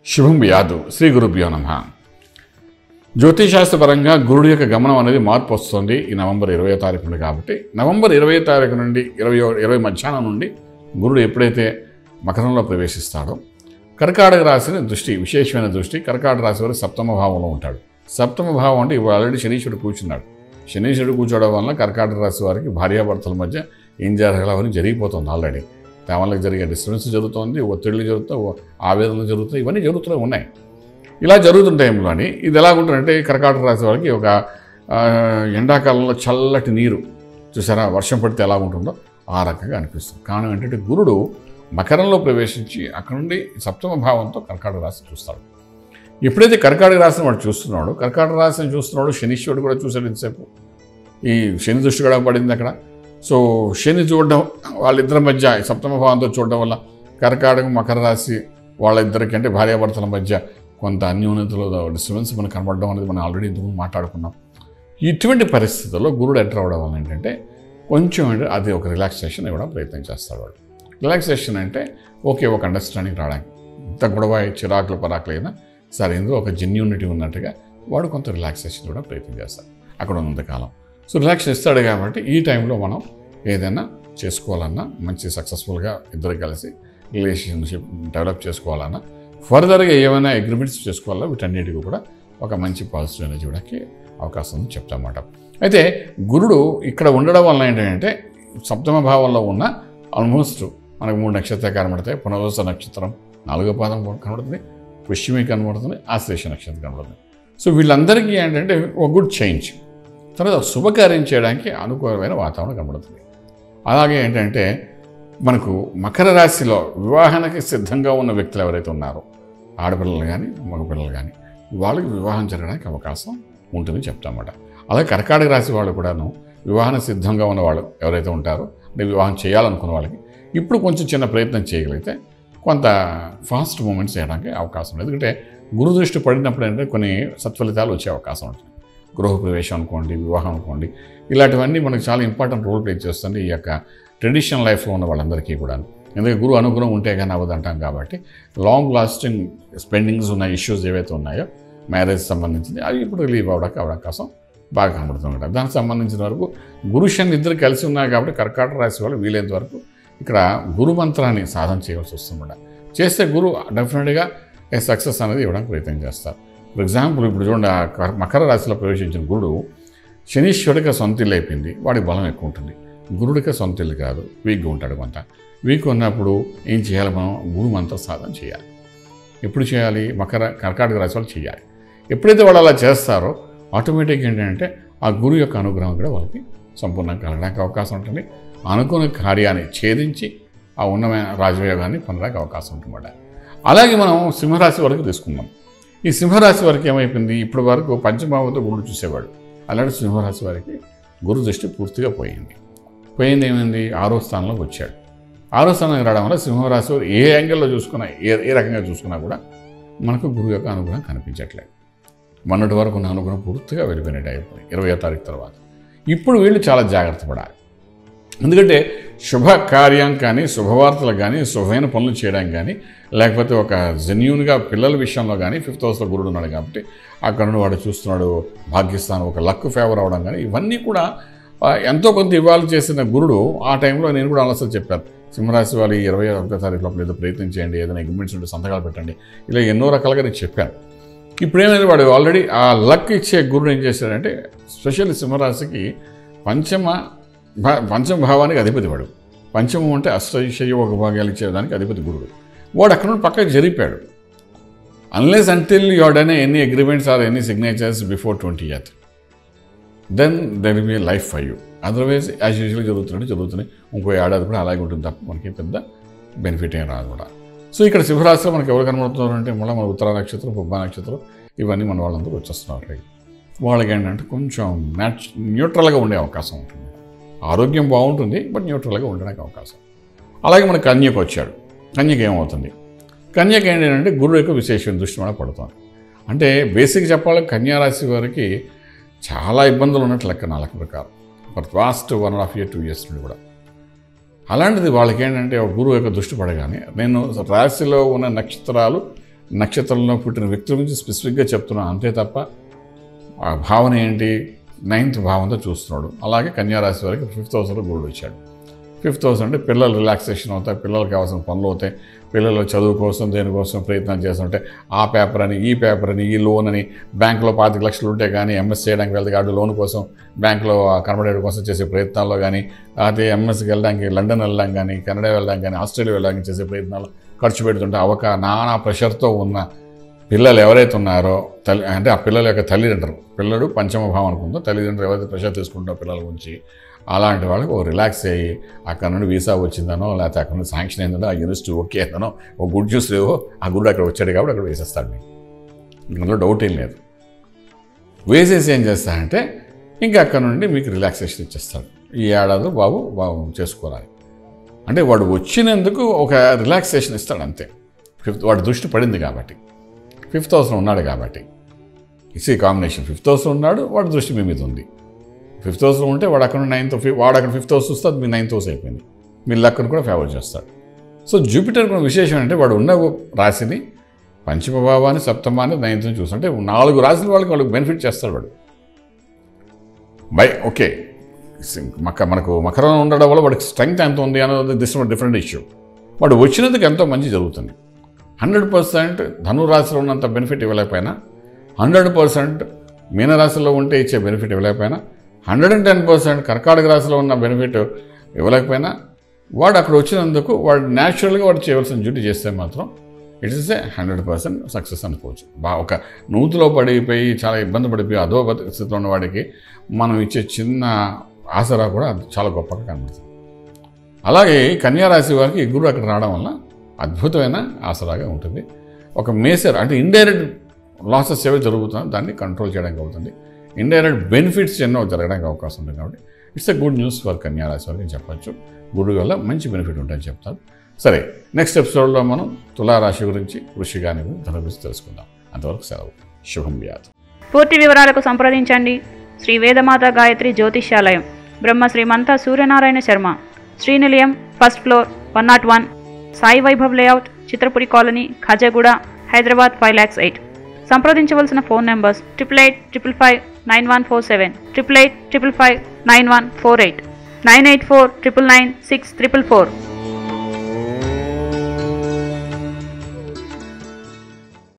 శుభం వ్యాధు శ్రీ గురుభ్యో నమ జ్యోతిశాస్త్రపరంగా గురుడు యొక్క గమనం అనేది మార్పు వస్తుంది ఈ నవంబర్ ఇరవై తారీఖు నుండి కాబట్టి నవంబర్ ఇరవై తారీఖు నుండి ఇరవై ఇరవై మధ్యాహ్నం నుండి గురుడు ఎప్పుడైతే మకరంలో ప్రవేశిస్తాడో కర్కాటక రాశిని దృష్టి విశేషమైన దృష్టి కర్కాటక రాశి వారు సప్తమ భావంలో ఉంటాడు సప్తమ భావం అంటే ఇప్పుడు ఆల్రెడీ శనీశ్వరుడు కూర్చున్నాడు శనీశ్వరుడు కూర్చోవడం వల్ల కర్కాటక రాశి వారికి భార్యాభర్తల మధ్య ఏం జరగాలి అవన్నీ జరిగిపోతుంది ఆల్రెడీ తేమల్లో జరిగే డిస్టర్బెన్స్ జరుగుతోంది ఒత్తిళ్ళు జరుగుతాయి ఓ- ఆవేదనలు జరుగుతాయి ఇవన్నీ జరుగుతూనే ఉన్నాయి ఇలా జరుగుతున్న టైంలోని ఇది ఎలా ఉంటుందంటే ఈ కర్కాటక రాశి వాళ్ళకి ఒక ఆ, ఎండాకాలంలో చల్లటి నీరు చూసారా వర్షం పడితే ఎలా ఉంటుందో ఆ రకంగా అనిపిస్తుంది కారణం ఏంటంటే గురుడు మకరంలో ప్రవేశించి అక్కడ నుండి సప్తమ భావంతో కర్కాటక రాశి చూస్తాడు ఎప్పుడైతే కర్కాటక రాశిని వాడు చూస్తున్నాడు కర్కాటక రాశిని చూస్తున్నాడు శనీశ్వరుడు కూడా చూశాడు ఇంతసేపు ఈ శని దృష్టి కూడా పడింది అక్కడ సో శని చూడడం వాళ్ళిద్దరి మధ్య ఈ సప్తమ భావంతో చూడడం వల్ల కర్కాటక మకర రాశి వాళ్ళిద్దరికి అంటే భార్యాభర్తల మధ్య కొంత అన్యోన్యతలో డిస్టర్బెన్స్ మనకు కనబడడం అనేది మనం ఆల్రెడీ ఇంతకు ముందు మాట్లాడుకున్నాం ఇటువంటి పరిస్థితుల్లో గురుడు ఎంటర్ అవ్వడం వల్ల ఏంటంటే కొంచెం అంటే అది ఒక రిలాక్సేషన్ ఇవ్వడం ప్రయత్నం చేస్తాడు వాడు రిలాక్సేషన్ అంటే ఓకే ఒక అండర్స్టాండింగ్ రావడానికి ఇంత గొడవ చిరాకులు పరాకులు అయినా సరే ఇందులో ఒక జెన్యూనిటీ ఉన్నట్టుగా వాడు కొంత రిలాక్సేషన్ కూడా ప్రయత్నం చేస్తాడు అక్కడ ఉన్నంతకాలం సో రిలాక్స్ ఇస్తాడు కాబట్టి ఈ టైంలో మనం ఏదైనా చేసుకోవాలన్నా మంచి సక్సెస్ఫుల్గా ఇద్దరు కలిసి రిలేషన్షిప్ డెవలప్ చేసుకోవాలన్నా ఫర్దర్గా ఏమైనా అగ్రిమెంట్స్ చేసుకోవాలా వీటన్నిటికీ కూడా ఒక మంచి పాజిటివ్ ఎనర్జీ ఇవ్వడానికి అవకాశం ఉంది చెప్తామాట అయితే గురుడు ఇక్కడ ఉండడం వల్ల ఏంటంటే సప్తమ భావంలో ఉన్న ఆల్మోస్ట్ మనకు మూడు నక్షత్రాలు కనబడతాయి పునర్వస నక్షత్రం నాలుగో పాదం కనబడుతుంది పుష్యమి కనబడుతుంది ఆశ్లేష నక్షత్రం కనబడుతుంది సో వీళ్ళందరికీ ఏంటంటే ఒక గుడ్ చేంజ్ తర్వాత శుభకార్యం చేయడానికి అనుకూలమైన వాతావరణం కనబడుతుంది అలాగే ఏంటంటే మనకు మకర రాశిలో వివాహానికి సిద్ధంగా ఉన్న వ్యక్తులు ఎవరైతే ఉన్నారో ఆడపిల్లలు కానీ మగపిల్లలు కానీ వాళ్ళకి వివాహం జరగడానికి అవకాశం ఉంటుందని చెప్తామన్నమాట అలాగే కర్కాటక రాశి వాళ్ళు కూడాను వివాహానికి సిద్ధంగా ఉన్న వాళ్ళు ఎవరైతే ఉంటారో అంటే వివాహం చేయాలనుకున్న వాళ్ళకి ఇప్పుడు కొంచెం చిన్న ప్రయత్నం చేయగలిగితే కొంత ఫాస్ట్ మూమెంట్స్ చేయడానికి అవకాశం ఉంది ఎందుకంటే గురు దృష్టి పడినప్పుడు ఏంటంటే కొన్ని సత్ఫలితాలు వచ్చే అవకాశం ఉంటుంది గృహప్రవేశం అనుకోండి వివాహం అనుకోండి ఇలాంటివన్నీ మనకు చాలా ఇంపార్టెంట్ రోల్ ప్లే చేస్తుంది ఈ యొక్క ట్రెడిషనల్ లైఫ్లో ఉన్న వాళ్ళందరికీ కూడా ఎందుకంటే గురువు అనుగ్రహం ఉంటే కానీ అవ్వదు అంటాం కాబట్టి లాంగ్ లాస్టింగ్ స్పెండింగ్స్ ఉన్న ఇష్యూస్ ఏవైతే ఉన్నాయో మ్యారేజ్ సంబంధించింది అవి ఇప్పుడు రిలీవ్ అవ్వడానికి అవకాశం బాగా కనబడుతుంది దానికి సంబంధించిన వరకు గురు శని ఇద్దరు కలిసి ఉన్నాయి కాబట్టి కర్కాటక రాశి వాళ్ళు వీలైనంత వరకు ఇక్కడ గురు మంత్రాన్ని సాధన చేయవలసి వస్తుందన్నమాట చేస్తే గురు డెఫినెట్గా సక్సెస్ అనేది ఇవ్వడానికి ప్రయత్నం చేస్తారు ఫర్ ఎగ్జాంపుల్ ఇప్పుడు చూడండి ఆ కర్- మకర రాశిలో ప్రవేశించిన గురుడు శనీశ్వరుడికి సొంత ఇల్లు అయిపోయింది వాడికి బలం ఎక్కువ ఉంటుంది గురుడికి సొంత ఇల్లు కాదు వీక్గా ఉంటాడు కొంత వీక్ ఉన్నప్పుడు ఏం చేయాలి మనం గురు మంత్ర సాధన చేయాలి ఎప్పుడు చేయాలి మకర కర్కాటక రాశి వాళ్ళు చేయాలి ఎప్పుడైతే వాళ్ళు అలా చేస్తారో ఆటోమేటిక్ ఏంటంటే ఆ గురువు యొక్క అనుగ్రహం కూడా వాళ్ళకి సంపూర్ణంగా కలగడానికి అవకాశం ఉంటుంది అనుకున్న కార్యాన్ని ఛేదించి ఆ ఉన్నమైన రాజయోగాన్ని పొందడానికి అవకాశం ఉంటుందన్నమాట అలాగే మనం సింహరాశి వరకు తీసుకుందాం ఈ సింహరాశి వారికి ఏమైపోయింది ఇప్పటి వరకు పంచభావంతో గురుడు చూసేవాడు అలాంటి సింహరాశి వారికి గురు దృష్టి పూర్తిగా పోయింది పోయింది ఏమైంది ఆరో స్థానంలోకి వచ్చాడు ఆరో స్థానానికి రావడం వల్ల సింహరాశి వారు ఏ యాంగిల్లో చూసుకున్నా ఏ ఏ రకంగా చూసుకున్నా కూడా మనకు గురువు యొక్క అనుగ్రహం కనిపించట్లేదు మొన్నటి వరకు ఉన్న అనుగ్రహం పూర్తిగా వెళ్ళిపోయినట్టు అయిపోయింది ఇరవై తారీఖు తర్వాత ఇప్పుడు వీళ్ళు చాలా జాగ్రత్త పడాలి ఎందుకంటే శుభకార్యం కానీ శుభవార్తలు కానీ శుభమైన పనులు చేయడానికి కానీ లేకపోతే ఒక జెన్యూన్గా పిల్లల విషయంలో కానీ ఫిఫ్త్ హౌస్లో గురుడు ఉన్నాడు కాబట్టి అక్కడ నుండి వాడు చూస్తున్నాడు భాగ్యస్థానం ఒక లక్ ఫేవర్ అవడం కానీ ఇవన్నీ కూడా ఆ, ఎంతో కొంత ఇవ్వాలి చేసిన గురుడు ఆ టైంలో నేను కూడా ఆలోచన చెప్పాను సింహరాశి వాళ్ళు ఈ ఇరవై ఒకటో తారీఖు లోపల ఏదో ప్రయత్నం చేయండి ఏదైనా అగ్రిమెంట్స్ ఉంటే సంతకాలు పెట్టండి ఇలా ఎన్నో రకాలుగా నేను చెప్పాను ఇప్పుడు ఏమైంది వాడు ఆల్రెడీ ఆ లక్ ఇచ్చే గురుడు ఏం చేశాడంటే స్పెషల్ సింహరాశికి పంచమ భా- పంచమ భావానికి అధిపతి వాడు పంచమం అంటే అష్టైశ్వర్య ఒక భాగాలు ఇచ్చేదానికి అధిపతి గురుడు వాడు అక్కడ నుండి పక్కకి జరిపాడు unless until you done any agreements or any signatures before twenty earth then there be life for you otherwise as usual జరుగుతున్నట్టు జరుగుతున్నాయి ఇంకో ఏడాది కూడా అలాగే ఉంటుంది తప్ప మనకి పెద్ద బెనిఫిట్ ఏం రాదు కూడా సో ఇక్కడ శివరాశిలో మనకి ఎవరు కనబడుతున్నారు అంటే మళ్ళీ మన ఉత్తర నక్షత్రం పుబ్బ నక్షత్రం ఇవన్నీ మన వాళ్ళందరూ వచ్చేస్తున్నారు right? వాళ్ళకి ఏంటంటే కొంచెం న్యాచ్ న్యూట్రల్గా ఉండే అవకాశం ఉంటుంది ఆరోగ్యం బాగుంటుంది బట్ న్యూట్రల్గా ఉండడానికి అవకాశం అలాగే మన కన్యకు వచ్చాడు కన్యకి ఏమవుతుంది కన్యకి ఏంటంటే గురువు యొక్క విశేషమైన దృష్టి మన పడుతుంది అంటే బేసిక్ చెప్పాలి కన్యారాశి వారికి చాలా ఇబ్బందులు ఉన్నట్టు లెక్క నా లెక్క ప్రకారం for last one and half year two years నుండి కూడా అలాంటిది వాళ్ళకి ఏంటంటే ఒక గురువు యొక్క దృష్టి పడగానే నేను రాశిలో ఉన్న నక్షత్రాలు నక్షత్రంలో పుట్టిన వ్యక్తుల గురించి స్పెసిఫిక్గా చెప్తున్నాను అంతే తప్ప ఆ భావన ఏంటి నైన్త్ భావంతో చూస్తున్నాడు అలాగే కన్యారాశి వారికి ఫిఫ్త్ హౌస్లో గురుడు వచ్చాడు ఫిఫ్త్ హౌస్ అంటే పిల్లలు రిలాక్సేషన్ అవుతాయి పిల్లలకి కావాల్సిన పనులు అవుతాయి పిల్లలు చదువు కోసం దేనికోసం ప్రయత్నం చేస్తుంటే ఆ పేపర్ అని ఈ పేపర్ అని ఈ లోన్ అని బ్యాంకులో పాతిక లక్షలు ఉంటే కానీ ఎంఎస్ చేయడానికి వెళ్తే కాదు లోన్ కోసం బ్యాంకులో కనబడేయడం కోసం చేసే ప్రయత్నాల్లో కానీ అదే ఎంఎస్కి వెళ్ళడానికి లండన్ వెళ్ళడం కానీ కెనడా వెళ్ళడం కానీ ఆస్ట్రేలియా వెళ్ళడానికి చేసే ప్రయత్నాలు ఖర్చు పెడుతుంటే అవక నానా ప్రెషర్తో ఉన్న పిల్లలు ఎవరైతే ఉన్నారో తల్లి అంటే ఆ పిల్లల యొక్క తల్లిదండ్రులు పిల్లడు పంచమ భావం అనుకుందో తల్లిదండ్రులు ఎవరైతే ప్రెషర్ తీసుకుంటారో పిల్లల గురించి అలాంటి వాళ్ళకి ఓ రిలాక్స్ అయ్యి అక్కడ నుండి వీసా వచ్చిందనో లేకపోతే అక్కడ నుండి శాంక్షన్ అయిందనో ఆ యూనివర్సిటీ ఓకే అయిందనో ఓ గుడ్ న్యూస్ లేవో ఆ గుడ్ అక్కడ వచ్చాడు కాబట్టి అక్కడ వేసేస్తాడు మీకు ఇందులో డౌట్ ఏం లేదు వేసేసి ఏం చేస్తాడంటే ఇంకా అక్కడ నుండి మీకు రిలాక్సేషన్ ఇచ్చేస్తాడు ఈ ఏడాది బాబు బాబు చేసుకోవాలి అంటే వాడు వచ్చినందుకు ఒక రిలాక్సేషన్ ఇస్తాడు అంతే ఫిఫ్త్ వాడి దృష్టి పడింది కాబట్టి ఫిఫ్త్ హౌస్లో ఉన్నాడు కాబట్టి ఇట్స్ ఈ కాంబినేషన్ ఫిఫ్త్ హౌస్లో ఉన్నాడు వాడి దృష్టి మీ మీద ఉంది ఫిఫ్త్ హౌస్లో ఉంటే వాడు అక్కడ నైన్త్ వాడు అక్కడ ఫిఫ్త్ హౌస్ వస్తే అది మీ నైన్త్ హౌస్ అయిపోయింది మీ లక్కను కూడా ఫేవర్ చేస్తాడు సో జూపిటర్ కూడా విశేషం అంటే వాడు ఉన్న రాశిని పంచమ భావాన్ని సప్తమాన్ని నైన్త్ని చూస్తుంటే నాలుగు రాశుల వాళ్ళకి వాళ్ళకి బెనిఫిట్ చేస్తాడు వాడు బై ఓకే మక మనకు మకరం ఉండడం వల్ల వాడికి స్ట్రెంగ్త్ ఎంత ఉంది అనేది దిస్ డిఫరెంట్ ఇష్యూ వాడు వచ్చినందుకు ఎంతో మంచి జరుగుతుంది హండ్రెడ్ పర్సెంట్ ధనురాశిలో ఉన్నంత బెనిఫిట్ ఇవ్వలేకపోయినా హండ్రెడ్ పర్సెంట్ మీనరాశిలో ఉంటే ఇచ్చే బెనిఫిట్ ఇవ్వలేకపోయినా హండ్రెడ్ అండ్ టెన్ పర్సెంట్ కర్కాటక రాశిలో ఉన్న బెనిఫిట్ ఇవ్వలేకపోయినా వాడు అక్కడ వచ్చినందుకు వాడు న్యాచురల్గా వాడు చేయవలసిన డ్యూటీ చేస్తే మాత్రం it is a hundred percent success అనుకోవచ్చు బా ఒక నూతులో పడిపోయి చాలా ఇబ్బంది పడిపోయి అదో స్థితిలో ఉన్న వాడికి మనం ఇచ్చే చిన్న ఆసరా కూడా అది చాలా గొప్పగా కనబడుతుంది అలాగే ఈ కన్యారాశి వారికి ఈ గురువు అక్కడ రావడం వల్ల అద్భుతమైన ఆసరాగా ఉంటుంది ఒక మేసర్ అంటే ఇండైరెక్ట్ లాసెస్ ఏవో జరుగుతుందో దాన్ని కంట్రోల్ చేయడానికి అవుతుంది ఇండైరెక్ట్ బెనిఫిట్స్ ఎన్నో జరగడానికి అవకాశం ఉంటుంది కాబట్టి it's a good news for కన్యారాశి వారికి చెప్పచ్చు గురువు వల్ల మంచి బెనిఫిట్ ఉంటాయని చెప్తారు సరే నెక్స్ట్ ఎపిసోడ్లో మనం తులారాశి గురించి వృషిగాని గురించి ధన గురించి తెలుసుకుందాం అంతవరకు సెలవు శుభం వ్యాధి పూర్తి వివరాలకు సంప్రదించండి Shri Vedamata Gayatri Jyotishyalayam Brahma Srimanta Suryanarayana Sharma Srinilayam first floor one not one Sai Vaibhav layout Chitrapuri colony Khajaguda Hyderabad five lakhs eight సంప్రదించవలసిన phone numbers triple eight triple five nine one four seven triple eight triple five nine one four eight nine eight four triple nine six triple four